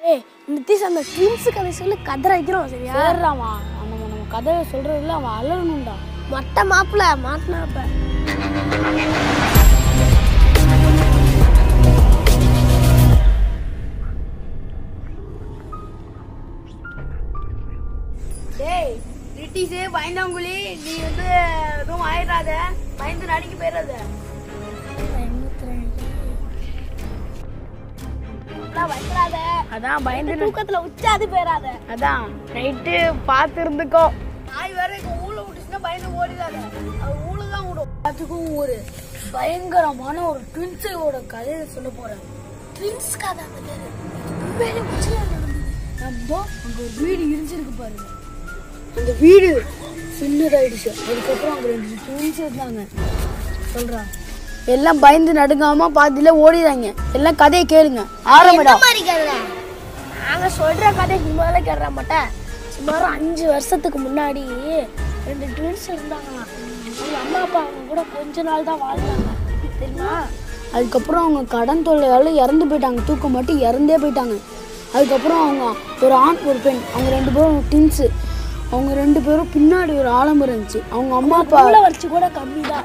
ஏய் நிதிஷ் அந்த ட்வின்ஸ் கதை சொல்லி கதை வைக்கிறோம் சரியா சேர்றாமா நம்ம நம்ம கதையை சொல்றதுல அவன் அலறணும்டா மொட்டை மாப்பிள்ள மாட்டினாப்ப டேய் ரிட்டிஸே பயந்தாங்குழி நீ வந்து எதுவும் ஆயிடாத பயந்து நடிக்க போயிடாத பயப்படாத அதான் பயந்து தூக்கத்துல உச்சாது போயிடாத அதான் நைட்டு பார்த்து இருந்துக்கோ நாய் வேற இங்க ஊழ விட்டுச்சுன்னா பயந்து ஓடிடாத அது ஊழ தான் விடும் அதுக்கும் ஒரு பயங்கரமான ஒரு ட்வின்ஸோட கதையை சொல்ல போறேன் ட்வின்ஸ் கதை அந்த பேரு உண்மையிலே உச்சில நடந்தது நம்ம அங்க ஒரு வீடு இருந்துருக்கு பாருங்க அந்த வீடு சின்னதாயிடுச்சு அதுக்கப்புறம் அங்க ரெண்டு ட்வின்ஸ் இருந்தாங்க சொல்றான் எல்லாம் பயந்து நடுங்காம பாதியில ஓடிறாங்க எல்லாம் கதையை கேளுங்க ஆரம்பிடா மாதிரி கதை நாங்க சொல்ற கதை முதல்ல கேட்ற மாட்டேன் சுமார் அஞ்சு வருஷத்துக்கு முன்னாடி ரெண்டு ட்வின்ஸ் இருந்தாங்களாம் அவங்க அம்மா அப்பா அவங்க கூட கொஞ்ச நாள் தான் வாழ்ந்தாங்க தெரியுமா அதுக்கப்புறம் அவங்க கடன் தொல்லையால இறந்து போயிட்டாங்க தூக்க மாட்டி இறந்தே போயிட்டாங்க அதுக்கப்புறம் அவங்க ஒரு ஆண் ஒரு பெண் அவங்க ரெண்டு பேரும் டின்ஸு அவங்க ரெண்டு பேரும் பின்னாடி ஒரு ஆலமரம் இருந்துச்சு அவங்க அம்மா அப்பா மூளை வளர்ச்சி கூட கம்மி தான்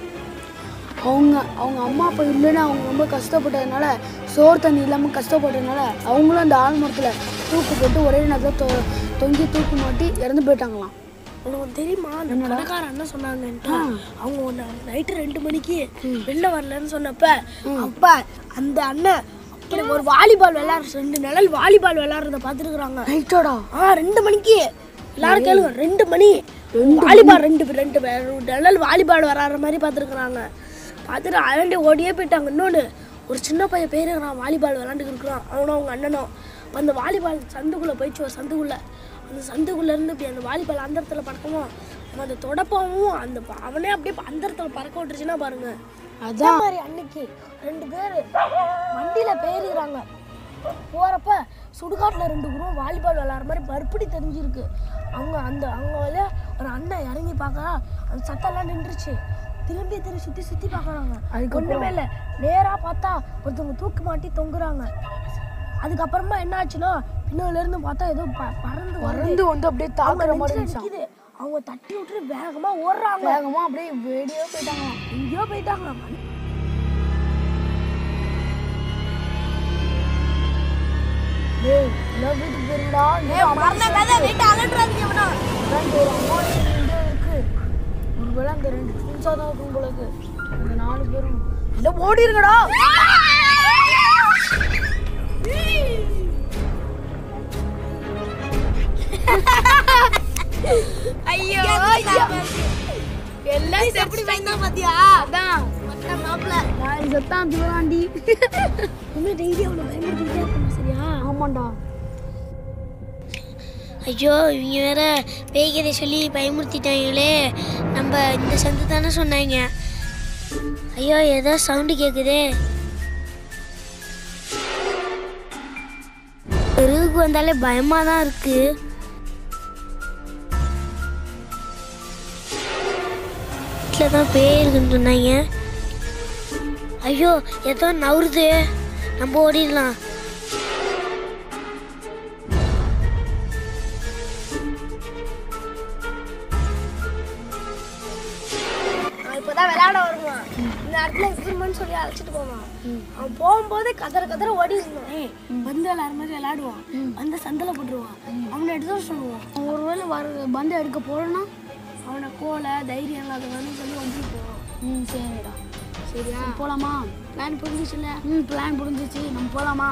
அவங்க அவங்க அம்மா அப்பா இல்லைன்னு அவங்க ரொம்ப கஷ்டப்பட்டதுனால சோறு தண்ணி இல்லாமல் கஷ்டப்பட்டதுனால அவங்களும் அந்த ஆலமரத்தில் தூக்கு போட்டு ஒரே நேரத்தில் தொ தொங்கி தூக்கு மாட்டி இறந்து போயிட்டாங்களாம் உனக்கு தெரியுமா அந்த கடைக்காரன் என்ன சொன்னாங்கன்ட்டா அவங்க ஒன்று நைட்டு ரெண்டு மணிக்கு வெளில வரலன்னு சொன்னப்ப அப்ப அந்த அண்ணன் அப்படி ஒரு வாலிபால் விளையாடுற ரெண்டு நிழல் வாலிபால் விளையாடுறத பார்த்துருக்குறாங்க நைட்டோடா ஆ ரெண்டு மணிக்கு எல்லாரும் கேளுங்க ரெண்டு மணி வாலிபால் ரெண்டு ரெண்டு பேர் நிழல் வாலிபால் விளையாடுற மாதிரி பார்த்துருக்குறாங்க பார்த்துட்டு அழண்டி ஓடியே போயிட்டாங்க இன்னொன்று ஒரு சின்ன பையன் பேர் இருக்கிறான் வாலிபால் விளாண்டுக்கு இருக்கிறான் அவனும் அவங்க அண்ணனும் அப்போ அந்த வாலிபால் சந்துக்குள்ளே போயிடுச்சு ஒரு சந்துக்குள்ளே அந்த சந்துக்குள்ளே இருந்து இப்படி அந்த வாலிபால் அந்த இடத்துல பறக்கவும் அவன் அந்த தொடப்பமும் அந்த ப- அவனே அப்படியே அந்த இடத்துல பறக்க விட்டுருச்சுன்னா பாருங்க அதே மாதிரி அன்னைக்கு ரெண்டு பேர் வண்டியில் போயிருக்கிறாங்க போகிறப்ப சுடுகாட்டில் ரெண்டு குரும் வாலிபால் விளாட்ற மாதிரி மறுபடி தெரிஞ்சிருக்கு அவங்க அந்த அவங்க வழியா ஒரு அண்ணன் இறங்கி பார்க்கறா அந்த சத்தம்லாம் நின்றுச்சு திரும்பி திரும்பி சுற்றி சுற்றி பார்க்குறாங்க அதுக்கு ஒன்றுமே இல்லை நேராக பார்த்தா ஒருத்தவங்க தூக்கு மாட்டி தொங்குறாங்க அதுக்கப்புறமா என்ன ஆச்சுன்னா பின்னால இருந்து பார்த்தா ஏதோ ப- பறந்து வருது. பறந்து வந்து அப்படியே அவங்க தாக்குற மாதிரி நெஞ்சில இருந்துச்சாம் நிக்குது. அவங்க தட்டி விட்டு வேகமா ஓடுறாங்க வேகமா அப்படியே வேடியோ போயிட்டாங்களாம் எங்கேயோ போயிட்டாங்க டேய் எல்லாம் வீட்டுக்கு போயிருந்தா மறந்த கதை வீட்டு அலட்டுறாதீங்க ஒரு அம்மா இங்கே இருக்கு ஒருவேளை அந்த ரெண்டு ட்வின்ஸாக தான் இருக்கும் போல இருக்கு அந்த நாலு பேரும் எல்லாம் ஓடிருங்கடா ஐயோ எல்லாம் எப்படி வந்தா பாத்தியா அதான் மொட்டை மாப்பிள நான் செத்தான் சிவகாண்டி இன்னும் டெய்லி அவனை பயன்படுத்திக்கிட்டே இருக்கணும் சரியா ஆமாண்டா ஐயோ இவங்க வேற பேய்கதை சொல்லி பயமுறுத்திட்டாங்களே நம்ம இந்த சந்து தானே சொன்னாங்க ஐயோ ஏதோ சவுண்டு கேட்குதே தெருவுக்கு வந்தாலே பயமா தான் இருக்கு வீட்டில் தான் பேய் இருக்குன்னு சொன்னாங்க ஐயோ ஏதோ நவுறுது நம்ம ஓடிடலாம் அவன் இப்பதான் விளையாட வருவான் இந்த இடத்துல எக்ஸ்பிரிமெண்ட் சொல்லி அழைச்சிட்டு போவான் அவன் போகும்போது கதற கதற ஓடி இருந்தான் ஏய் வந்து எல்லாரும் மாதிரி விளையாடுவான் வந்து சந்தல போட்டுருவான் அவனை எடுத்து வர சொல்லுவான் ஒருவேளை வர பந்து எடுக்க போறேன்னா அவனை கோலை தைரியம் இல்லாதவன்னு சொல்லி வந்து போவான் ம் சரிடா சரியா போலாமா பிளான் புரிஞ்சிச்சுல ம் பிளான் புரிஞ்சிச்சு நம்ம போலாமா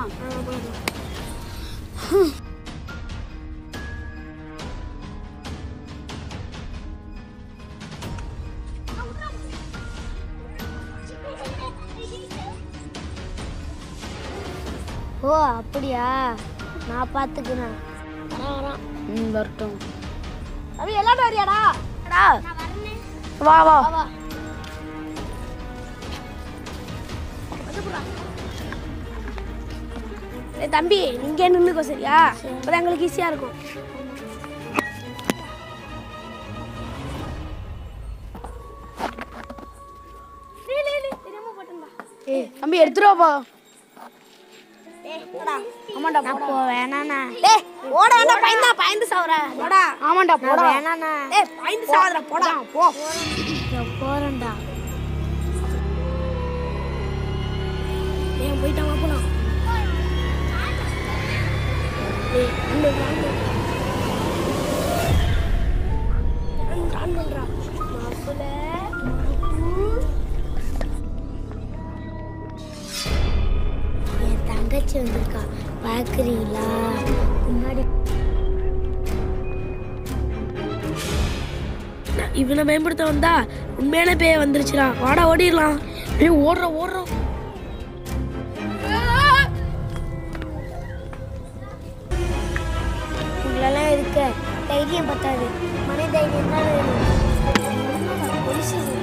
ஓ அப்படியா நான் பார்த்துக்கிறேன் வரான் வரான் ம் வரட்டும் ரவி விளையாட வரியாடா வா வா வா வா ஏய் தம்பி நீங்க நின்னுக்கோ சரியா அப்பதான் எங்களுக்கு ஈஸியா இருக்கும் ஏய் தம்பி எடுத்துட்டு வாப்பா ஆமாண்டா நான் போ வேணாண்ணா டேய் ஓட வேண்டாம் பயந்தா பயந்து சாவுற போடா ஆமாண்டா நான் போடா வேணாண்ணா டேய் பயந்து சாவுற போடா போ நான் போறேன்டா ஏன் போயிட்டாங்க போலாம் ஏய், இந்த வாங்க. டான் டான் பண்றா. மாப்பிள்ளை, என் தங்கச்சி வந்திருக்கா பார்க்குறீங்களா முன்னாடி நான் இவனை பயன்படுத்த வந்தா உண்மையான பேய வந்துருச்சுடா வாடா ஓடிடலாம் ஏய் ஓடுறோம் ஓடுறோம் உங்களெல்லாம் இருக்க தைரியம் பத்தாது மன தைரியம் தான் வேணும் போலீஸ்